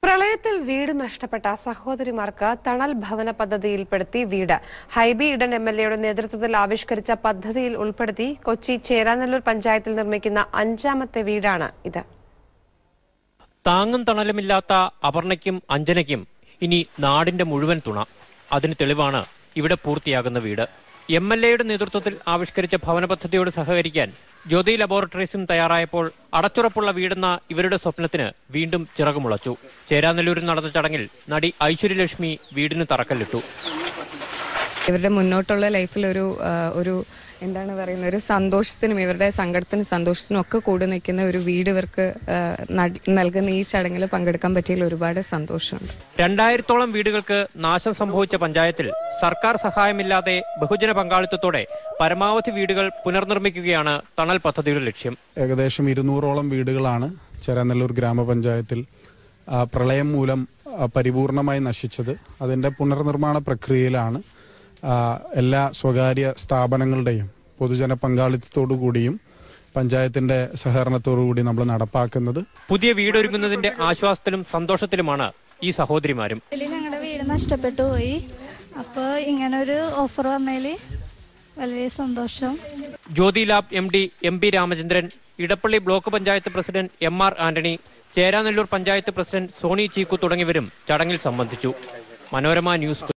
പ്രളയത്തിൽ വീട് നഷ്ടപ്പെട്ട സഹോദരിമാർക്ക് തണൽ ഭവന പദ്ധതിയിൽപ്പെടുത്തി വീട് ഹൈബി ഇടൻ എം എൽ എയുടെ നേതൃത്വത്തിൽ ആവിഷ്കരിച്ച പദ്ധതിയിൽ ഉൾപ്പെടുത്തി കൊച്ചി ചേരാനെല്ലൂർ പഞ്ചായത്തിൽ നിർമ്മിക്കുന്ന അഞ്ചാമത്തെ വീടാണ് ഇത് താങ്ങും തണലുമില്ലാത്ത അപർണയ്ക്കും അഞ്ജനയ്ക്കും ഇനി നാടിന്റെ മുഴുവൻ തുണ അതിന് തെളിവാണ് ഇവിടെ പൂർത്തിയാകുന്ന വീട് എം എൽ എയുടെ നേതൃത്വത്തിൽ ആവിഷ്കരിച്ച ഭവന പദ്ധതിയോട് സഹകരിക്കാൻ ജ്യോതി ലബോറട്ടറീസും തയ്യാറായപ്പോൾ അടച്ചുറപ്പുള്ള വീടെന്ന ഇവരുടെ സ്വപ്നത്തിന് വീണ്ടും ചിറകുമുളച്ചു ചേരാനെല്ലൂരിൽ നടന്ന ചടങ്ങിൽ നടി ഐശ്വര്യലക്ഷ്മി വീടിന് തറക്കല്ലിട്ടു ഇവരുടെ മുന്നോട്ടുള്ള ലൈഫിൽ ഒരു ആ, ഒരു എന്താണ് പറയുന്നത് ഒരു സന്തോഷത്തിനും ഇവരുടെ സങ്കടത്തിനും സന്തോഷത്തിനും ഒക്കെ കൂടെ നിൽക്കുന്ന ഒരു വീട് ഇവർക്ക് ആ, നൽ- നൽകുന്ന ഈ ചടങ്ങിൽ പങ്കെടുക്കാൻ പറ്റിയതിൽ ഒരുപാട് സന്തോഷമുണ്ട് രണ്ടായിരത്തോളം വീടുകൾക്ക് നാശം സംഭവിച്ച പഞ്ചായത്തിൽ സർക്കാർ സഹായമില്ലാതെ ബഹുജന പങ്കാളിത്തത്തോടെ പരമാവധി വീടുകൾ പുനർനിർമ്മിക്കുകയാണ് തണൽ പദ്ധതിയുടെ ലക്ഷ്യം ഏകദേശം ഇരുന്നൂറോളം വീടുകളാണ് ചേരാനെല്ലൂർ ഗ്രാമപഞ്ചായത്തിൽ ആ, പ്രളയം മൂലം ആ, പരിപൂർണമായി നശിച്ചത് അതിൻ്റെ പുനർനിർമ്മാണ പ്രക്രിയയിലാണ് ആ, എല്ലാ സ്വകാര്യ സ്ഥാപനങ്ങളുടെയും പൊതുജന പങ്കാളിത്തത്തോടു കൂടിയും പഞ്ചായത്തിൻ്റെ സഹകരണത്തോടു കൂടി നമ്മൾ നടപ്പാക്കുന്നത് പുതിയ വീടൊരുങ്ങുന്നതിന്റെ ആശ്വാസത്തിലും സന്തോഷത്തിലുമാണ് ഈ സഹോദരിമാരും ഇതിൽ ഞങ്ങളുടെ വീട് നഷ്ടപ്പെട്ടു പോയി അപ്പോൾ ഇങ്ങനെ ഒരു ഓഫർ വന്നതിൽ വളരെ സന്തോഷം Jyothi lab M D M P Ramachandran Edappally block panchayat president M R Antony Cheranalloor panchayat president Sony Cheeku തുടങ്ങിയവരും ചടങ്ങിൽ സംബന്ധിച്ചു മനോരമ ന്യൂസ്